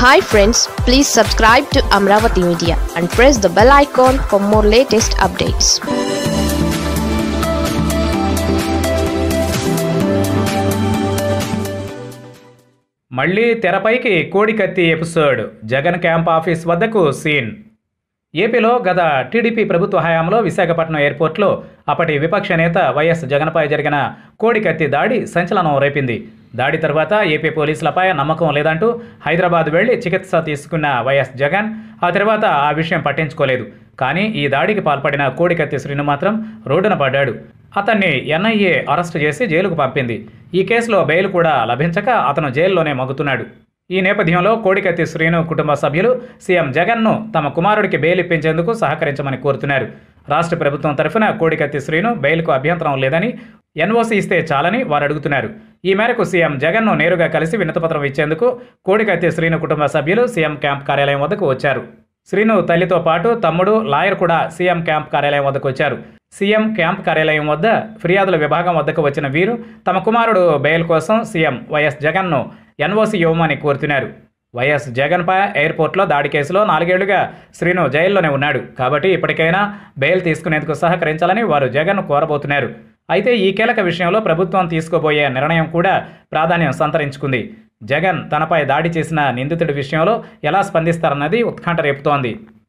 hi friends please subscribe to Amaravati media and press the bell icon for more latest updates మళ్ళీ తెరపైకి కోడికత్తి episode Jagan camp office వద్దకు scene ఏపీలో గత TDP ప్రభుత్వ హయాంలో విశాఖపట్నం ఎయిర్పోర్ట్లో అప్పటి విపక్ష నేత వైఎస్ జగన్పై జరిగిన కోడికత్తి దాడి సంచలనం రేపింది దాడి తర్వాత ఏపీ పోలీసులపై నమ్మకం లేదంటూ హైదరాబాద్ వెళ్లి చికిత్స తీసుకున్న వైఎస్ జగన్ ఆ తర్వాత ఆ విషయం పట్టించుకోలేదు కానీ ఈ దాడికి పాల్పడిన కోడికత్తి శ్రీను మాత్రం రోడ్డున పడ్డాడు అతన్ని ఎన్ఐఏ అరెస్టు చేసి జైలుకు పంపింది ఈ కేసులో బెయిల్ కూడా లభించక అతను జైల్లోనే మగ్గుతున్నాడు ఈ నేపథ్యంలో కోడికత్తి శ్రీను కుటుంబ సభ్యులు సీఎం జగన్ను తమ కుమారుడికి బెయిల్ ఇప్పించేందుకు సహకరించమని కోరుతున్నారు రాష్ట్ర ప్రభుత్వం తరఫున కోడికత్తి శ్రీను బెయిల్కు అభ్యంతరం లేదని ఎన్ఓసీ ఇస్తే చాలని వారు అడుగుతున్నారు ఈ మేరకు సీఎం జగన్ను నేరుగా కలిసి వినతిపత్రం ఇచ్చేందుకు కోడికత్తి శ్రీను కుటుంబ సభ్యులు సీఎం క్యాంప్ కార్యాలయం వద్దకు వచ్చారు శ్రీను తల్లితో పాటు తమ్ముడు లాయర్ కూడా సీఎం క్యాంప్ కార్యాలయం వద్దకు వచ్చారు సీఎం క్యాంప్ కార్యాలయం వద్ద ఫిర్యాదుల విభాగం వద్దకు వచ్చిన వీరు తమ కుమారుడు బెయిల్ కోసం సీఎం వైఎస్ జగన్ను ఎన్ఓసీ ఇవ్వమని కోరుతున్నారు వైఎస్ జగన్పై ఎయిర్పోర్ట్లో దాడి కేసులో నాలుగేళ్లుగా శ్రీను జైల్లోనే ఉన్నాడు కాబట్టి ఇప్పటికైనా బెయిల్ తీసుకునేందుకు సహకరించాలని వారు జగన్ను కోరబోతున్నారు అయితే ఈ కీలక విషయంలో ప్రభుత్వం తీసుకోబోయే నిర్ణయం కూడా ప్రాధాన్యం సంతరించుకుంది జగన్ తనపై దాడి చేసిన నిందితుడి విషయంలో ఎలా స్పందిస్తారన్నది ఉత్కంఠ రేపుతోంది